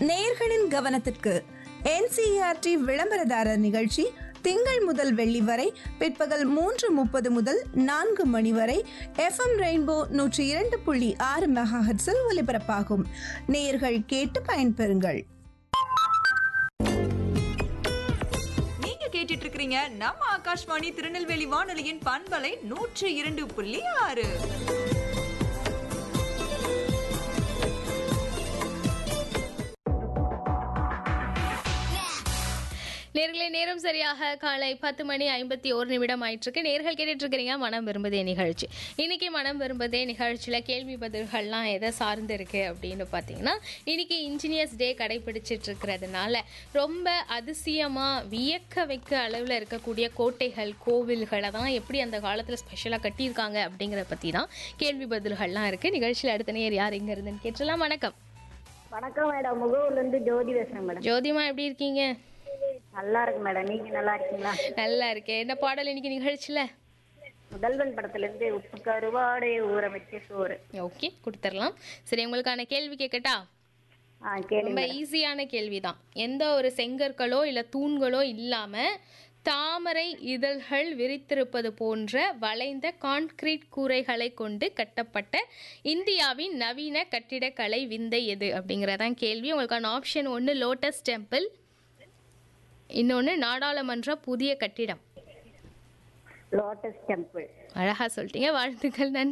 நேயர்களின் கவனத்திற்கு என்சிஆர்டி விளம்பரதாரர் நிகழ்ச்சி திங்கள் முதல் வெள்ளி வரை பிற்பகல் மூன்று முப்பது முதல் நான்கு மணி வரை எஃப்எம் ரெயின்போ நூற்றி இரண்டு புள்ளி ஆறு மெகாஹெட்ஸில் ஒலிபரப்பாகும் நேயர்கள் கேட்டு பயன்பெறுங்கள் நீங்க கேட்டுட்டு இருக்கிறீங்க நம்ம ஆகாஷ்வாணி திருநெல்வேலி வானொலியின் பண்பலை நூற்று இரண்டு புள்ளி ஆறு நேர்களே நேரம் சரியாக காலை பத்து மணி ஐம்பத்தி ஒரு நிமிடம் ஆயிட்டிருக்கு நேர்கள் கேட்டுட்டு இருக்கிறீங்க மனம் விரும்புதே நிகழ்ச்சி இன்னைக்கு மனம் விரும்புதே நிகழ்ச்சியில் கேள்வி பதில்கள்லாம் எதை சார்ந்து இருக்கு அப்படின்னு பார்த்தீங்கன்னா இன்னைக்கு இன்ஜினியர்ஸ் டே கடைபிடிச்சிட்டு இருக்கிறதுனால ரொம்ப அதிசயமாக வியக்க வைக்க அளவில் இருக்கக்கூடிய கோட்டைகள் கோவில்களை தான் எப்படி அந்த காலத்தில் ஸ்பெஷலாக கட்டியிருக்காங்க அப்படிங்கிறத பற்றி தான் கேள்வி பதில்கள்லாம் இருக்குது நிகழ்ச்சியில் அடுத்த நேர் யார் எங்கே இருந்துன்னு கேட்டலாம் வணக்கம் வணக்கம் மேடம் முகூர்ல இருந்து ஜோதி பேசுறேன் மேடம் ஜோதிமா எப்படி இருக்கீங்க நல்லா இருக்கு மேடம் நீங்க நல்லா இருக்கீங்களா நல்லா இருக்கேன் என்ன பாடல் இன்னைக்கு நிகழ்ச்சியில் முதல்வன் படத்துல இருந்து உப்பு கருவாடை ஊற வச்சு சோறு ஓகே கொடுத்துடலாம் சரி உங்களுக்கான கேள்வி கேட்கட்டா ஆ கேளுங்க ரொம்ப ஈஸியான கேள்விதான் எந்த ஒரு செங்கற்களோ இல்லை தூண்களோ இல்லாமல் தாமரை இதழ்கள் விரித்திருப்பது போன்ற வளைந்த கான்கிரீட் கூரைகளை கொண்டு கட்டப்பட்ட இந்தியாவின் நவீன கட்டிடக்கலை விந்தை எது அப்படிங்கிறதான் கேள்வி உங்களுக்கான ஆப்ஷன் ஒன்று லோட்டஸ் டெம்பிள் இன்னொன்று நாடாளுமன்ற புதிய கட்டிடம் லோட்டஸ் டெம்பிள் அழகா சொல்லிட்டீங்க வாழ்த்துக்கள் நன்றி